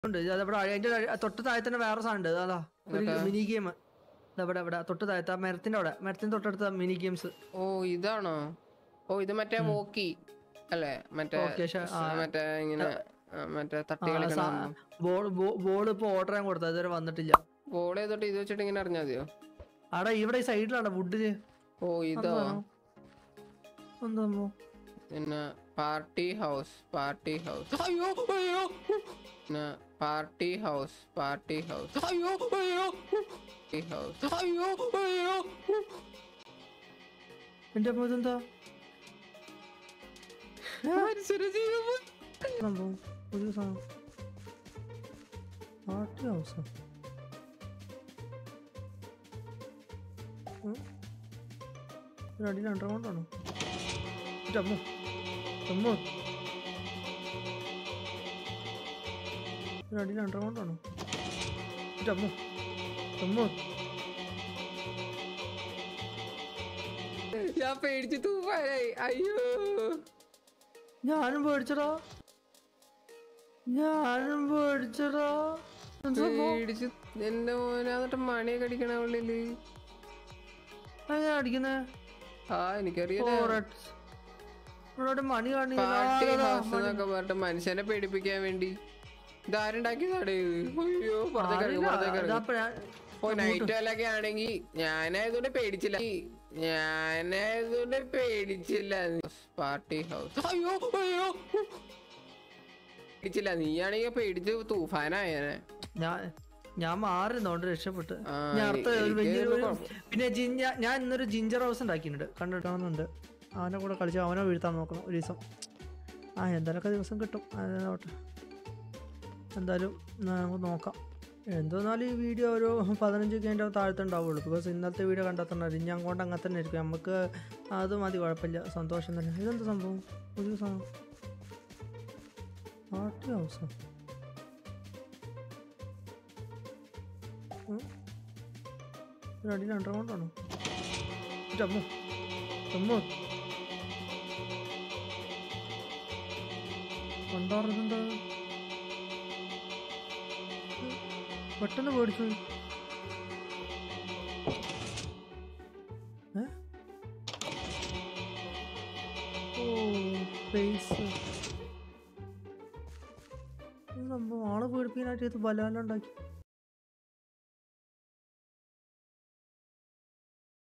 ഉണ്ട് അതവിടെ അതിന്റെ അടി- തൊട്ട് താഴെ തന്നെ വേറെ സാധനം ഉണ്ട് അതാ ഒരു എന്നിട്ടാ? മിനി ഗെയിം അവിടെ അവിടെ തൊട്ട് താഴത്തെ ആ മരത്തിന്റെ അവിടെ മരത്തിന്റെ തൊട്ടടുത്ത മിനി ഗെയിംസ് ഓ ഇതാണോ ഓ ഇത് മറ്റേ വോക്കി അല്ലേ മറ്റേ Okay, ശ- ആ. മറ്റേ ഇങ്ങനെ ആ, മറ്റേ തട്ടി കളിക്കണ ബോൾ ബോൾ ഇപ്പൊ ഓർഡർ ചെയ്യാൻ കൊടുത്തത് ഇതുവരെ വന്നിട്ടില്ല ബോൾ ചെയ്തിട്ട് ഇത് വെച്ചിട്ട് ഇങ്ങനെ അറിഞ്ഞാ മതിയോ അവിടെ ഇവിടെ ഈ സൈഡിലാണ് വുഡില് ഓ ഇതോ എന്താ പിന്നെ പാർട്ടി ഹൗസ് പാർട്ടി ഹൗസ് അയ്യോ അയ്യോ പിന്നെ പാർട്ടി ഹൗസ് പാർട്ടി ഹൗസ് അയ്യോ അയ്യോ പാർട്ടി ഹൗസ് അയ്യോ അയ്യോ എന്റെ അപ്പൊ ഇതെന്താ മത്സര ജീവൻ സംഭവം പുതിയ സാധനം പാർട്ടി ഹൗസ് അടിയിൽ അണ്ടർഗ്രൗണ്ട് ആണോ അമ്മോ അമ്മോ അടിയിൽ അണ്ടർഗ്രൗണ്ട് ആണോ അമ്മോ അമ്മോ ഞാൻ പേടിച്ച് തൂഫാനായി അയ്യോ ഞാനും പേടിച്ചടാ ഞാനും പേടിച്ചടാ എന്താ സംഭവം? പേടിച്ച് എന്റെ മോനെ എന്നിട്ട് മണിയൊക്കെ അടിക്കണ ഉള്ളില് അതെങ്ങനെയാ അടിക്കുന്നേ ആ എനിക്കറിയില്ല ഇവിടെ മണി പാർട്ടി ഹൗസ് എന്നൊക്കെ പറഞ്ഞിട്ട് മനുഷ്യനെ പേടിപ്പിക്കാൻ വേണ്ടി ഇതാരുണ്ടാക്കിയതാണ് ഇത് അയ്യോ പുറത്തേക്ക് ഇറങ്ങ്, പുറത്തേക്ക് ഇറങ്ങ്. ഓ നൈറ്റ് വല്ലൊക്കെ ആണെങ്കി ഞാനായതുകൊണ്ട് പേടിച്ചില്ല ഞാനായതുകൊണ്ട് പേടിച്ചില്ല പാർട്ടി ഹൗസ് അയ്യോ അയ്യോ പേടിച്ചില്ല നീയാണെങ്കി പേടിച്ച് തൂഫാനായനെ ഞാൻ ഞാൻ മാറി നിന്നോണ്ട് രക്ഷപ്പെട്ട് ആ, ഞാൻ അടുത്ത എനിക്ക് ഒരു വലിയൊരു ഒരു കുഴപ്പം. പിന്നെ ജിഞ്ച ഞാൻ ഇന്നൊരു ജിഞ്ചർ ഹൗസ് ഉണ്ടാക്കിയിട്ടുണ്ട് കണ്ടിട്ടാണെന്നുണ്ട് അവനെ കൂടെ കളിച്ച് അവനെ വീഴ്ത്താൻ നോക്കണം ഒരു ദിവസം ആ എന്തായാലൊക്കെ ദിവസം കിട്ടും അതോട്ടെ എന്തായാലും നമുക്ക് നോക്കാം എന്തെന്നാലും ഈ വീഡിയോ ഒരു പതിനഞ്ച് കഴിഞ്ഞ താഴത്തെ ഉണ്ടാവുള്ളൂ ബിക്കോസ് ഇന്നത്തെ വീഡിയോ കണ്ടാൽ തന്നെ അറിയാം ഞാൻ കൊണ്ട് അങ്ങനെ തന്നെ ആയിരിക്കും നമുക്ക് അത് മതി കുഴപ്പമില്ല സന്തോഷം തന്നെ ഇതെന്താ സംഭവം പുതിയ സാധനം പാർട്ടി ഹൗസ് അടിയിൽ അണ്ടർഗ്രൗണ്ട് ആണോ അമ്മോ അമ്മോ ഉണ്ടാറുന്നുണ്ടോ പെട്ടെന്ന് പേടിച്ചു പോയി. ഏ? ഓ സ്പേസ് സംഭവം ആളെ പേടിപ്പിക്കാനായിട്ട് ഇത് ബലാല ഉണ്ടാക്കി